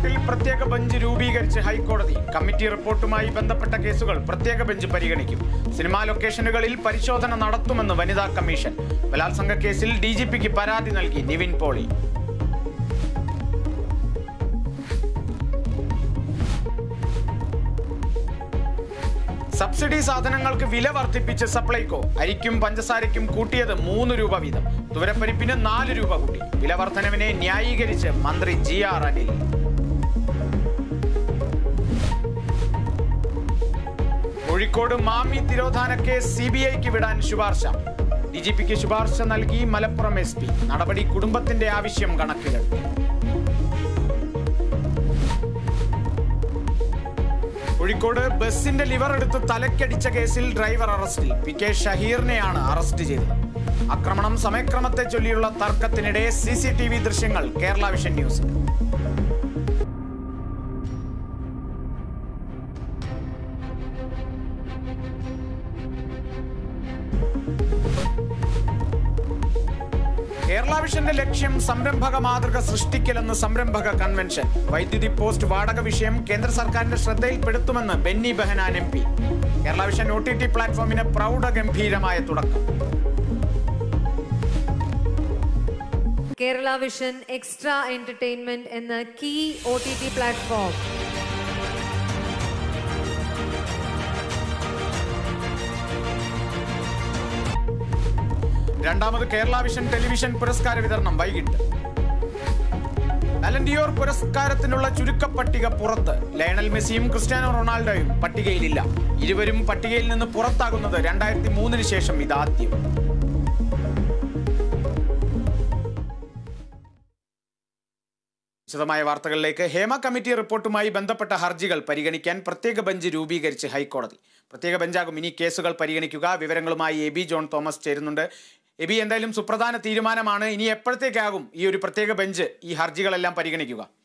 കേസിൽ പ്രത്യേക ബെഞ്ച് രൂപീകരിച്ച് ഹൈക്കോടതി കമ്മിറ്റി റിപ്പോർട്ടുമായി ബന്ധപ്പെട്ട കേസുകൾ പ്രത്യേക ബെഞ്ച് പരിഗണിക്കും സിനിമാ ലൊക്കേഷനുകളിൽ പരിശോധന നടത്തുമെന്ന് വനിതാ കമ്മീഷൻ ബലാത്സംഗ കേസിൽ ഡി ജി പിക്ക് പരാതി നൽകി നിവിൻ പോളി സബ്സിഡി സാധനങ്ങൾക്ക് വില വർദ്ധിപ്പിച്ച് സപ്ലൈകോ അരിക്കും പഞ്ചസാരയ്ക്കും കൂട്ടിയത് മൂന്ന് രൂപ വീതം തുവരപ്പരിപ്പിന് നാല് രൂപ കൂട്ടി വില വർധനവിനെ ന്യായീകരിച്ച് മന്ത്രി ജി ആർ അനിൽ കോഴിക്കോട് മാമി തിരോധാന കേസ് സി ബി ഐക്ക് വിടാൻ ശുപാർശ ഡി ജി പിക്ക് ശുപാർശ നൽകി മലപ്പുറം എസ് പി നടപടി കുടുംബത്തിന്റെ ആവശ്യം കണക്കിലെടുത്തു കോഴിക്കോട് ബസിന്റെ ലിവർ എടുത്ത് തലക്കടിച്ച കേസിൽ ഡ്രൈവർ അറസ്റ്റിൽ പി കെ ഷഹീറിനെയാണ് അറസ്റ്റ് ചെയ്തത് ആക്രമണം സമയക്രമത്തെ ചൊല്ലിയുള്ള തർക്കത്തിനിടെ സി സി ടി വി ദൃശ്യങ്ങൾ കേരള വിഷൻ ന്യൂസ് കേരള വിഷന്റെ ലക്ഷ്യം സംരംഭക മാതൃക സൃഷ്ടിക്കലെന്ന് സംരംഭക കൺവെൻഷൻ വൈദ്യുതി പോസ്റ്റ് വാടക വിഷയം കേന്ദ്ര സർക്കാരിന്റെ ശ്രദ്ധയിൽപ്പെടുത്തുമെന്ന് Benny Behanan M P Kerala vision O T T പ്ലാറ്റ്ഫോമിന് പ്രൗഢഗംഭീരമായ തുടക്കം കേരള വിഷൻ എക്സ്ട്രാ എന്റർടൈൻമെന്റ് എന്ന കീ ഒ ടി ടി പ്ലാറ്റ്ഫോം രണ്ടാമത് കേരള വിഷൻ ടെലിവിഷൻ പുരസ്കാര വിതരണം വൈകിട്ട് അലൻഡിയോർ പുരസ്കാരത്തിനുള്ള ചുരുക്കപ്പട്ടിക പുറത്ത് ലയണൽ മെസ്സിയും ക്രിസ്ത്യാനോ റൊണാൾഡോയും പട്ടികയിലില്ല ഇരുവരും പട്ടികയിൽ നിന്ന് പുറത്താകുന്നത് രണ്ടായിരത്തി മൂന്നിന് ശേഷം ഇതാദ്യം വിശദമായ വാർത്തകളിലേക്ക് ഹേമ കമ്മിറ്റി റിപ്പോർട്ടുമായി ബന്ധപ്പെട്ട ഹർജികൾ പരിഗണിക്കാൻ പ്രത്യേക ബെഞ്ച് രൂപീകരിച്ച് ഹൈക്കോടതി പ്രത്യേക ബെഞ്ചാകും ഇനി കേസുകൾ പരിഗണിക്കുക വിവരങ്ങളുമായി എബി ജോൺ തോമസ് ചേരുന്നുണ്ട് എബി എന്തായാലും സുപ്രധാന തീരുമാനമാണ് ഇനി എപ്പോഴത്തേക്കാകും ഈ ഒരു പ്രത്യേക ബെഞ്ച് ഈ ഹർജികളെല്ലാം പരിഗണിക്കുക